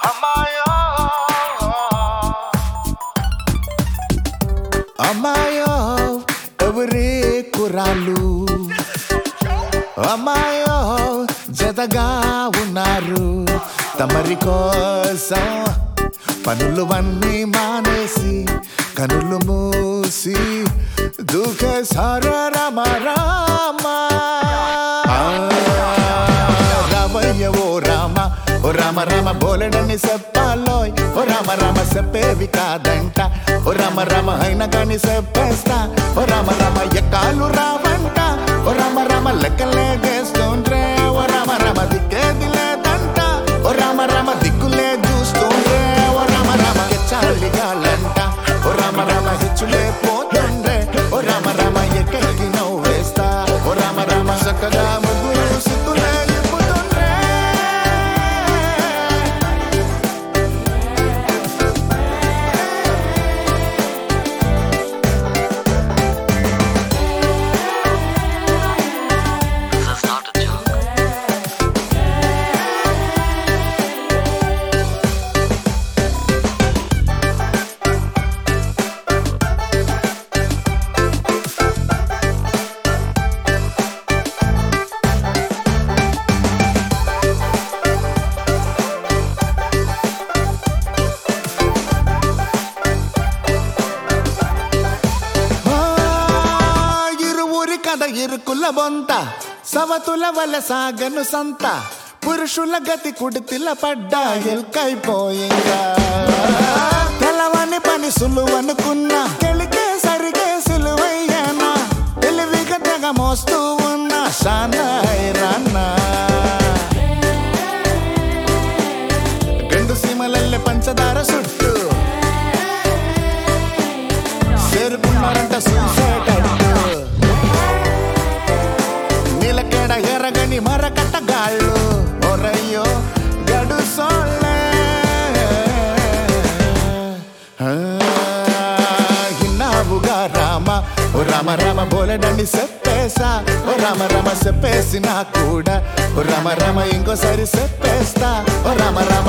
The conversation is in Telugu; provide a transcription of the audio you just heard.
అమ్మాయో అమ్మాయో ఎవరే కురాలు అమ్మాయో జతగా ఉన్నారు తమరి కోసం పనులు మానేసి కనులు మూసి దూకే సారా రామ రామ ఆ, రామయ్య ఓ రామ ఓ రామ రామ బోలెడని చెప్పాలోయ్ ఓ రామ రామ చెప్పేవి కాదంట ఓ రామ రామ అయినా కానీ చెప్పేస్తా ఓ రామ రామ ఎక్కాలు రావంట ఓ రామ రామ లెక్కలే చేస్తుండ్రే ఓ రామ రామ దిక్కేది లేదంట ఓ రామ రామ దిక్కులే చూస్తుండ్రే ఓ రామ రామ చాలిగాలంట ఓ రామ రామ హెచ్చులే పోతుండ్రే ఓ రామ రామ ఎక్కడికి నవ్వు వేస్తా ఓ రామ రామ చక్కగా ముగ్గురు సిగ్గులే నింపుతుండ్రే This is not a joke. ఆ, ఇరువురి కథ ఇరుకుల బొంత సవతుల వల సాగను సంత పురుషుల గతి కుడితిల పడ్డా ఎల్కైపోయిందా తెలవని పని సులువనుకున్నా తెలికే సరిగే సులువయ్యానా తెలివిగా తెగ మోస్తూ ఉన్నా సానాయ్ రాన్నా రెండు సీమలల్లె పంచదార సుట్టు చేరుకున్నారంట చూసేటట్టు నీలకేడ ఎరగని మరకట్ట గాళ్ళు ఒరయ్యో గడు సోళ్ళే ఆ, ఇన్నావుగా రామ ఓ రామ రామ బోలెడండి చెప్పేసా ఓ రామ రామ చెప్పేసినా కూడా ఓ రామ రామ ఇంకోసారి చెప్పేస్తా ఓ రామ రామ